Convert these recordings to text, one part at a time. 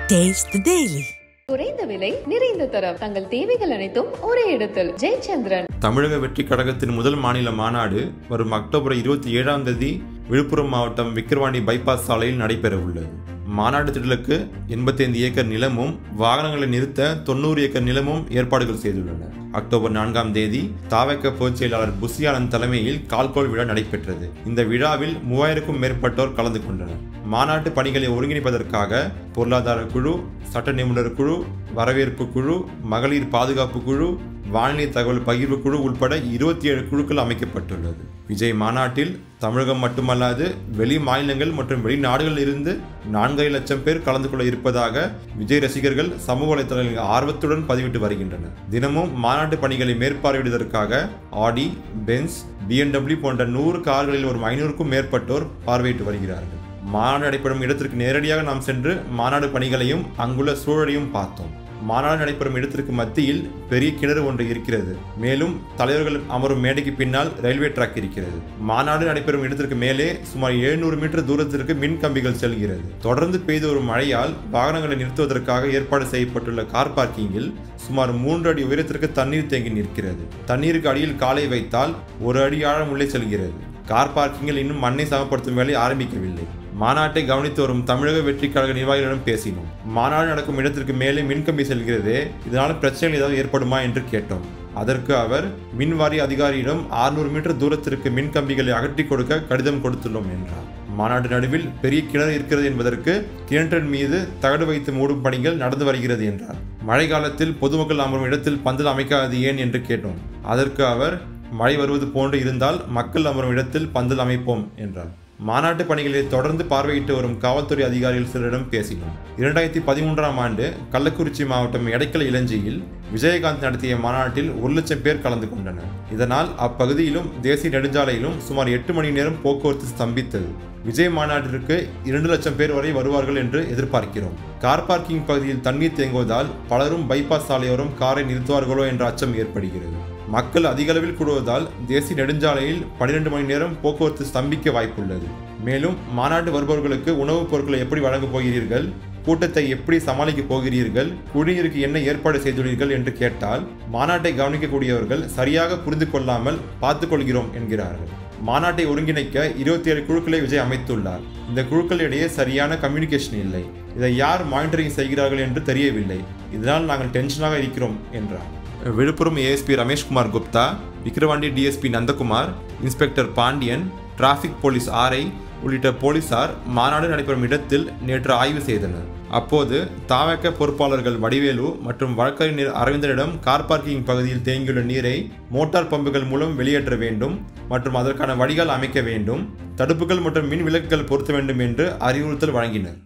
Taste the Daily. குறைந்த விலை நிறைந்த தரம் தங்கள் தேவைகள் அனைத்தும் ஒரே இடத்தில் ஜெயச்சந்திரன் தமிழக வெற்றி கழகத்தின் முதல் மாநில மாநாடு வரும் அக்டோபர் இருபத்தி ஏழாம் தேதி விழுப்புரம் மாவட்டம் விக்கிரவாண்டி பைபாஸ் சாலையில் நடைபெற உள்ளது மாநாடு திடலுக்கு எண்பத்தைந்து ஏக்கர் நிலமும் வாகனங்களை நிறுத்த தொண்ணூறு ஏக்கர் நிலமும் ஏற்பாடுகள் செய்துள்ளனர் அக்டோபர் நான்காம் தேதி தாவக்க பொதுச் செயலாளர் புசியானந்த் தலைமையில் கால்கோள் விழா நடைபெற்றது இந்த விழாவில் மூவாயிரக்கும் மேற்பட்டோர் கலந்து கொண்டனர் மாநாட்டு பணிகளை ஒருங்கிணைப்பதற்காக பொருளாதார குழு சட்ட நிபுணர் குழு வரவேற்பு குழு மகளிர் பாதுகாப்பு குழு வானிலை தகவல் பகிர்வு குழு உட்பட இருபத்தி ஏழு குழுக்கள் அமைக்கப்பட்டுள்ளது விஜய் மாநாட்டில் தமிழகம் மட்டுமல்லாது வெளி மாநிலங்கள் மற்றும் வெளிநாடுகளில் இருந்து நான்கரை லட்சம் பேர் கலந்து கொள்ள இருப்பதாக விஜய் ரசிகர்கள் சமூக வலைத்தளங்களில் ஆர்வத்துடன் பதிவிட்டு வருகின்றனர் தினமும் மாநாட்டு பணிகளை மேற்பார்வையிடுவதற்காக ஆடி பென்ஸ் பிஎன்டபிள்யூ போன்ற நூறு கார்களில் ஒரு ஐநூறுக்கும் மேற்பட்டோர் பார்வையிட்டு வருகிறார்கள் மாநாடு நடைபெறும் இடத்திற்கு நேரடியாக நாம் சென்று மாநாடு பணிகளையும் அங்குள்ள சூழலையும் பார்த்தோம் மாநாடு நடைபெறும் இடத்திற்கு மத்தியில் பெரிய கிணறு ஒன்று இருக்கிறது மேலும் தலைவர்கள் அமரும் மேடைக்கு பின்னால் ரயில்வே ட்ராக் இருக்கிறது மாநாடு நடைபெறும் இடத்திற்கு மேலே சுமார் 700 மீட்டர் தூரத்திற்கு மின் கம்பிகள் செல்கிறது தொடர்ந்து பெய்து வரும் மழையால் வாகனங்களை நிறுத்துவதற்காக ஏற்பாடு செய்யப்பட்டுள்ள கார் பார்க்கிங்கில் சுமார் மூன்று அடி உயரத்திற்கு தண்ணீர் தேங்கி நிற்கிறது தண்ணீருக்கு அடியில் காலை வைத்தால் ஒரு அடி ஆழம் உள்ளே செல்கிறது கார் பார்க்கிங்கில் இன்னும் மண்ணை சமப்படுத்தும் வேலை ஆரம்பிக்கவில்லை மாநாட்டை கவனித்து வரும் தமிழக வெற்றி கழக நிர்வாகிகளிடம் பேசினோம் மாநாடு நடக்கும் இடத்திற்கு மேலே மின்கம்பி செல்கிறதே இதனால் பிரச்சனைகள் ஏதாவது ஏற்படுமா என்று கேட்டோம் அதற்கு அவர் மின் வாரிய அதிகாரியிடம் 600 மீட்டர் தூரத்திற்கு மின் கம்பிகளை அகற்றி கொடுக்க கடிதம் கொடுத்துள்ளோம் என்றார் மாநாட்டு நடுவில் பெரிய கிணறு இருக்கிறது என்பதற்கு கிணற்றின் மீது தகடு வைத்து மூடும் பணிகள் நடந்து வருகிறது என்றார் மழை காலத்தில் பொதுமக்கள் அமரும் இடத்தில் பந்தல் அமைக்காது ஏன் என்று கேட்டோம் அதற்கு அவர் மழை வருவது போன்று இருந்தால் மக்கள் அமரும் இடத்தில் பந்தல் அமைப்போம் என்றார் மாநாட்டு பணிகளை தொடர்ந்து பார்வையிட்டு வரும் காவல்துறை அதிகாரிகள் சிலரிடம் பேசினோம் இரண்டாயிரத்தி பதிமூன்றாம் ஆண்டு கள்ளக்குறிச்சி மாவட்டம் எடைக்கல் இளஞ்சியில் விஜயகாந்த் நடத்திய மாநாட்டில் ஒரு லட்சம் பேர் கலந்து கொண்டனர் இதனால் அப்பகுதியிலும் தேசிய நெடுஞ்சாலையிலும் சுமார் எட்டு மணி நேரம் போக்குவரத்து ஸ்தம்பித்தது விஜய் மாநாட்டிற்கு இரண்டு லட்சம் பேர் வரை வருவார்கள் என்று எதிர்பார்க்கிறோம் கார் பார்க்கிங் பகுதியில் தண்ணீர் தேங்குவதால் பலரும் பைபாஸ் சாலையோரம் காரை நிறுத்துவார்களோ என்ற அச்சம் ஏற்படுகிறது மக்கள் அதிக அளவில் கூடுவதால் தேசிய நெடுஞ்சாலையில் பன்னிரண்டு மணி நேரம் போக்குவரத்து ஸ்தம்பிக்க வாய்ப்புள்ளது மேலும் மாநாடு வருபவர்களுக்கு உணவுப் பொருட்களை எப்படி வழங்கப் போகிறீர்கள் கூட்டத்தை எப்படி சமாளிக்கப் போகிறீர்கள் குடிநீருக்கு என்ன ஏற்பாடு செய்துள்ளீர்கள் என்று கேட்டால் மாநாட்டை கவனிக்கக்கூடியவர்கள் சரியாக புரிந்து கொள்ளாமல் பார்த்துக் கொள்கிறோம் என்கிறார்கள் மாநாட்டை ஒருங்கிணைக்க இருபத்தி ஏழு குழுக்களை விஜய் அமைத்துள்ளார் இந்த குழுக்களிடையே சரியான கம்யூனிகேஷன் இல்லை இதை யார் மானிட்டரிங் செய்கிறார்கள் என்று தெரியவில்லை இதனால் நாங்கள் டென்ஷனாக இருக்கிறோம் என்றார் Viluppuram ASP Ramesh Kumar Gupta Vikravandi DSP Nandakumar inspector Pandian traffic police RI உள்ளிட்ட போலீசார் மாநாடு நடைபெறும் இடத்தில் நேற்று ஆய்வு செய்தனர் அப்போது தாவக்க பொறுப்பாளர்கள் வடிவேலு மற்றும் வழக்கறிஞர் அரவிந்தனிடம் கார் பார்க்கிங் பகுதியில் தேங்கியுள்ள நீரை மோட்டார் பம்புகள் மூலம் வெளியேற்ற வேண்டும் மற்றும் அதற்கான வடிகால் அமைக்க வேண்டும் தடுப்புகள் மற்றும் மின் விளக்குகள் பொருத்த வேண்டும் என்று அறிவுறுத்தல் வழங்கினர்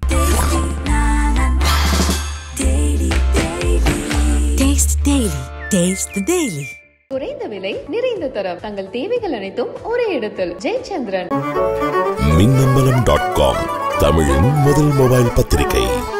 Taste the Daily. Taste the Daily. குறைந்த விலை நிறைந்த தரம் தங்கள் தேவைகள் அனைத்தும் ஒரே இடத்தில் ஜெயச்சந்திரன் மின்னம்பலம் டாட் காம் தமிழின் முதல் மொபைல் பத்திரிகை